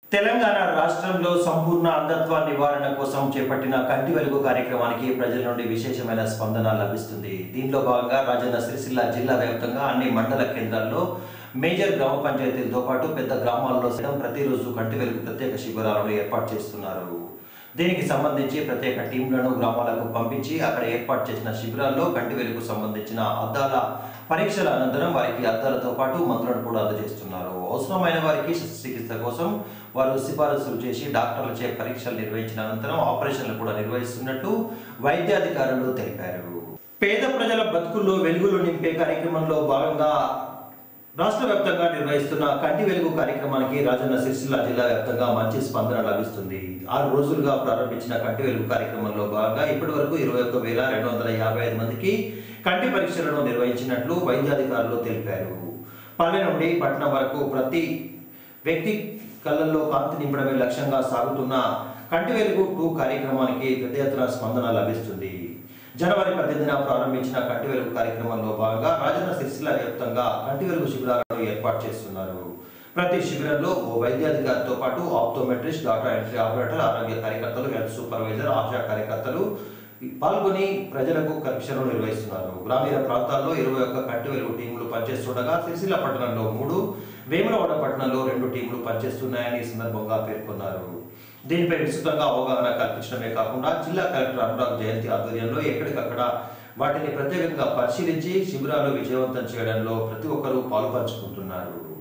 తెలంగాణ రాష్ట్రంలో సంపూర్ణ అంధత్వ నివారణ కోసం చేపట్టిన కంటి వెలుగు కార్యక్రమానికి ప్రజల నుండి విశేషమైన స్పందన లభిస్తుంది దీనిలో భాగంగా రాజన్న సిరిసిల్ల జిల్లా వ్యాప్తంగా అన్ని మండల కేంద్రాల్లో మేజర్ గ్రామ పంచాయతీలతో పాటు పెద్ద గ్రామాల్లో సైతం ప్రతిరోజు కంటి వెలుగు ప్రత్యేక శిబిరాలను ఏర్పాటు చేస్తున్నారు దీనికి సంబంధించి ప్రత్యేక టీంలను గ్రామాలకు పంపించి అక్కడ ఏర్పాటు చేసిన శిబిరాల్లో కంటి వెలుగు సంబంధించిన అద్దాల పరీక్షల అనంతరం వారికి అద్దాలతో పాటు మందులను కూడా అందజేస్తున్నారు అవసరమైన వారికి శస్త్రచికిత్స కోసం వారు సిఫారసులు చేసి డాక్టర్లచే పరీక్షలు నిర్వహించిన అనంతరం ఆపరేషన్లు కూడా నిర్వహిస్తున్నట్టు వైద్యాధికారులు తెలిపారు పేద ప్రజల బతుకుల్లో వెలుగులు నింపే కార్యక్రమంలో భాగంగా రాష్ట్ర వ్యాప్తంగా నిర్వహిస్తున్న కంటి వెలుగు కార్యక్రమానికి రాజన్న సిరిసిల్ల జిల్లా వ్యాప్తంగా మంచి స్పందన లభిస్తుంది ఆరు రోజులుగా ప్రారంభించిన కంటి వెలుగు కార్యక్రమంలో భాగంగా ఇప్పటి వరకు ఇరవై ఒక్క వేల రెండు వందల యాభై ఐదు మందికి కంటి పరీక్షలను నిర్వహించినట్లు వైద్యాధికారులు తెలిపారు పల్లె నుండి పట్టణం వరకు ప్రతి వ్యక్తి కళ్ళల్లో కాంతి నింపడమే లక్ష్యంగా సాగుతున్న కంటి వెలుగు టూ కార్యక్రమానికి పెద్ద ఎత్తున స్పందన లభిస్తుంది జనవరి పద్దెనిమిదిన ప్రారంభించిన కంటి వెలుగు కార్యక్రమంలో భాగంగా రాజన్న సిరిసిల్ల వ్యాప్తంగా కంటి వెలుగు శిబిరాలను ఏర్పాటు చేస్తున్నారు ప్రతి శిబిరంలో ఓ వైద్యాధికారితో పాటు ఆప్టోమెట్రిస్ట్ డాటా ఎంట్రీ ఆపరేటర్ ఆరోగ్య కార్యకర్తలు హెల్త్ సూపర్వైజర్ ఆశా కార్యకర్తలు పాల్గొని ప్రజలకు పరీక్షలు నిర్వహిస్తున్నారు గ్రామీణ ప్రాంతాల్లో ఇరవై ఒక్క కంటి వెలుగు టీములు పనిచేస్తుండగా సిరిసిల్ల పట్టణంలో మూడు వేములవాడ పట్టణంలో రెండు టీములు పనిచేస్తున్నాయని ఈ సందర్భంగా పేర్కొన్నారు దీనిపై విస్తృతంగా అవగాహన కల్పించడమే కాకుండా జిల్లా కలెక్టర్ అనురాగ్ జయంతి ఆధ్వర్యంలో ఎక్కడికక్కడ వాటిని ప్రత్యేకంగా పరిశీలించి శిబిరాలు విజయవంతం చేయడంలో ప్రతి ఒక్కరూ పాల్పంచుకుంటున్నారు